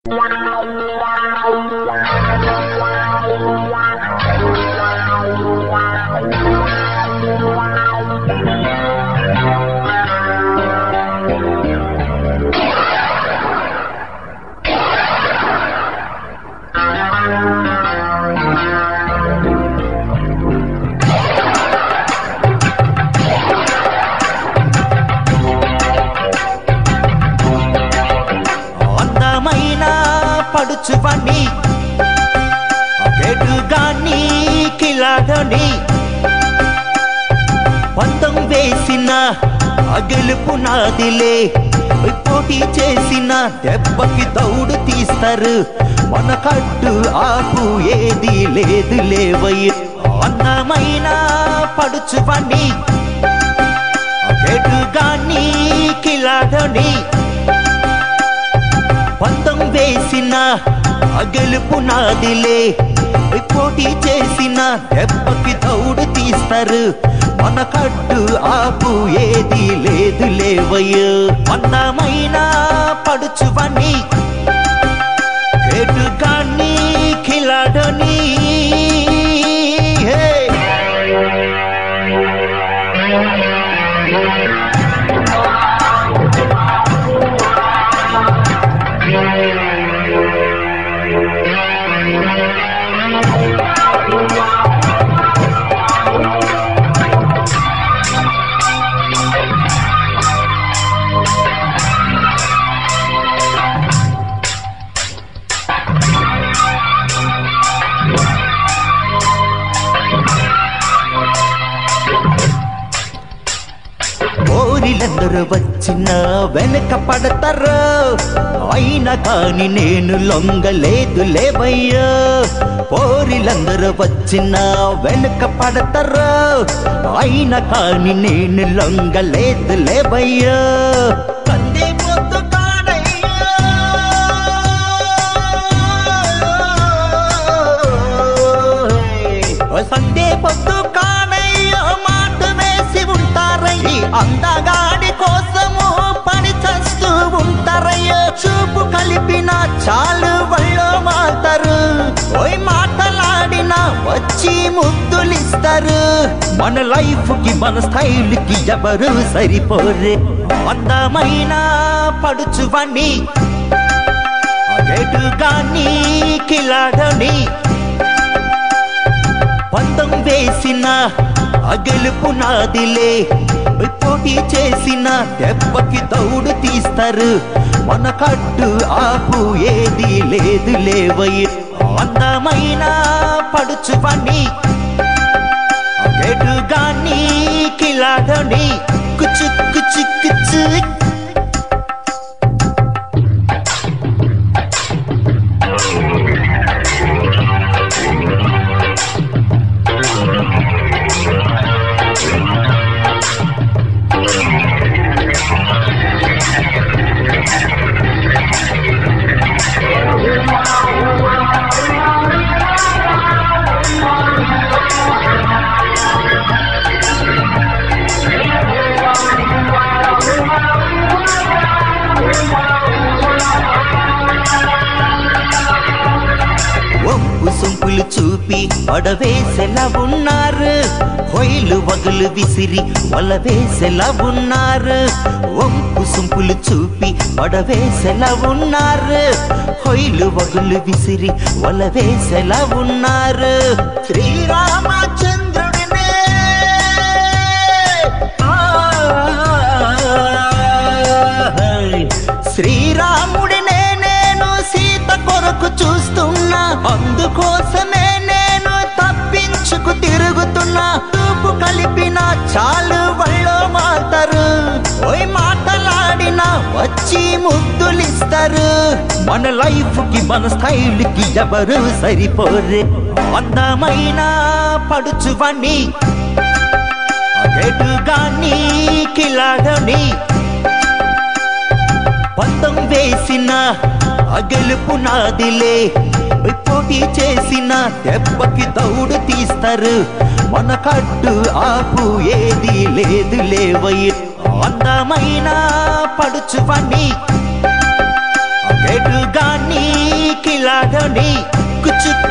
అందమైన పడుచువని గేటుగాని కిలాడని పందం వేసిన ఆ గెలుపు నాదిలే పోటీ చేసిన దెబ్బకి దౌడు తీస్తారు మన కట్టు ఆపు ఏది లేదు లేవయ్య అందమైన పడుచువని గేటుగాని కిలాడని పందం వేసిన ఆ గెలుపు నాదిలే పోటీ చేసిన దెబ్బకి దౌడు తీస్తారు మన కట్టు ఆపు ఏది లేదు లేవయ్యో అందమైన పడుచువని కేటుగాన్ని కిలాడని హే కోరిలందరూ వచ్చిన వెనక పడతారు అయినా కాని నేను లొంగలేదు లేవయ్యా పోరిలందరూ వచ్చిన వెనక పడతారు అయినా కాని నేను లొంగలేదు లేవయ్యా కంది పొద్దు కాడయ్యా సందే పొద్దు కానయ్య మాట వేసి ఉంటారయ్యి అందగాడి కోసము పని చేస్తూ ఉంటారయ్య చూపు కలిపిన చాలు వళ్ళో మాతారు ఓయ్ మాటలాడిన వచ్చి ముద్దులిస్తారు మన లైఫ్ కి మన స్టైల్ కి ఎవరు సరిపోరే అందమైన పడుచువని అగేటుగాని కిలాడని పందం వేసిన ఆ గెలుపు నాదిలే పోటీ చేసిన దెబ్బకి దౌడు తీస్తారు మన కట్టు ఆపు ఏది లేదు లేవయ్య అందమైన పడుచువని గెటుగాని కిలాడని కుచు కుచు కుచు ఒంపు సొంపులు చూపి పడవేసెలా ఉన్నారు హొయ్లు వగులు విసిరి వల వేసెలా ఉన్నారు ఒంపు సొంపులు చూపి పడవేసెలా ఉన్నారు హొయ్లు వగులు విసిరి వల వేసెలా ఉన్నారు శ్రీరామచంద్రుడినే శ్రీరాముడినే నేను సీత కొరకు చూస్తున్నా అందుకోసమే నేను తప్పించుకు తిరుగుతున్నా చూపు కలిపిన చాలు వళ్ళో మాతారు ఓయ్ మాటలాడిన వచ్చి ముద్దులిస్తారు మన లైఫ్ కి మన స్టైల్ కి ఎవరు సరిపోరే అందమైన పడుచువని అగేటుగాని కిలాడని పందం వేసిన ఆ గెలుపు నాదిలే పోటీ చేసిన దెబ్బకి దౌడు తీస్తారు మన కట్టు ఆపు ఏది లేదు లేవయ్య అందమైన పడుచువని ఎటుగాని కిలాడని కుచుక్కు